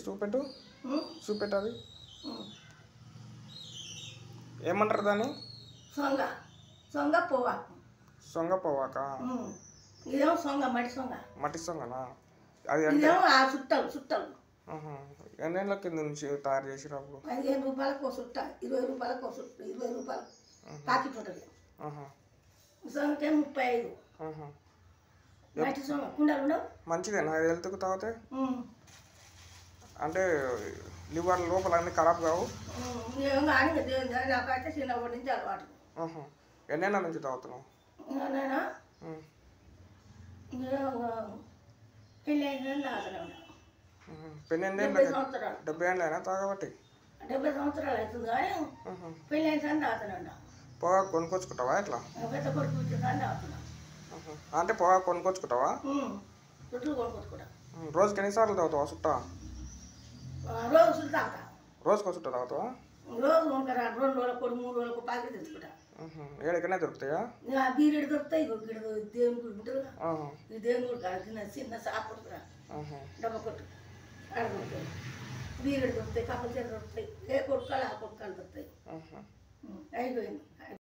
చూపెట్టు ఉమ్, చూపెట్టు అది ఉమ్. ఏమంటారు దాన్ని సొంగ సొంగ పువ్వ సొంగ పోవాక ఉమ్. ఇదేమో సొంగ మడి సొంగ మట్టి సొంగనా అది అంటే ఇదేమో ఆ చుట్టలు చుట్టలు ఆహా. ఎన్నేళ్ళ కింద నుంచి తయారు చేసిరు అప్పుడు పదిహేను రూపాయలకు ఒక చుట్ట ఇరవై రూపాయలకు ఒక చుట్ట ఇరవై రూపాయలు ప్యాకెట్ ఉంటుంది ఆహా. సొంగకే ముప్పై ఐదు ఆహా. మట్టి సొంగ కుండలు ఉండవు మంచిదేనా అది హెల్త్కి తాగితే ఉమ్. అంటే లివర్ లోపల అన్ని ఖరాబ్ కావు ఉమ్. ఏం కానీ ఇక దేవుని దయ నాకైతే చిన్నప్పటి నుంచి అలవాటు ఆహా. ఎన్నేళ్ళ నుంచి తాగుతున్నావు ఇంకా నేను ఉమ్. పెళ్ళి అయిందని తాగుతూనే ఉన్నాను ఉహు. పెళ్ళి ఎన్ని డెబ్బై ఏళ్ళకి సంవత్సరాలు డెబ్బై ఏళ్ళు అయినా తాగబట్టి డెబ్బై సంవత్సరాలు అవుతుంది కానీ ఆహా. పెళ్ళి అయిందని తాగుతూనే ఉన్నాను పొగ కొనుక్కొచ్చుకుంటావా ఎట్లా పెద్ద కొడుకు వచ్చిందని తాగుతున్నాను ఆహా. అంటే పొగ కొనుక్కొచ్చుకుంటావా చుట్టూ కొనుక్కొచ్చుకుంటా ఉమ్. రోజుకి ఎన్నిసార్లు తాగుతావా చుట్టా రోజు చుట్టూ తాగుతా రోజుకో చుట్టా తాగుతావా రోజు ఒక రెండు రోజులకు కూడా మూడు రోజులకు ప్యాకెట్ తెచ్చుకుంటా ఉహు. ఏడకనే దొరుకుతాయా ఇక ఆ బీరెడు దొరుకుతాయి ఇక ఇక్కడ దేవుని గుడి ఉంటుంది కదా. ఆహా. ఈ దేవుని గుడి కాడ చిన్న చిన్న షాప్ ఉంటుంది కదా, ఆహా. డబ్బా కొట్టు ఆడ దొరుకుతాయి బీరెడు దొరుకుతాయి కప్పలు దొరుకుతాయి ఏ కొడుకాలు ఆ కొడుకాలు దొరుకుతాయి ఆహా. ఉం, అయిపోయింది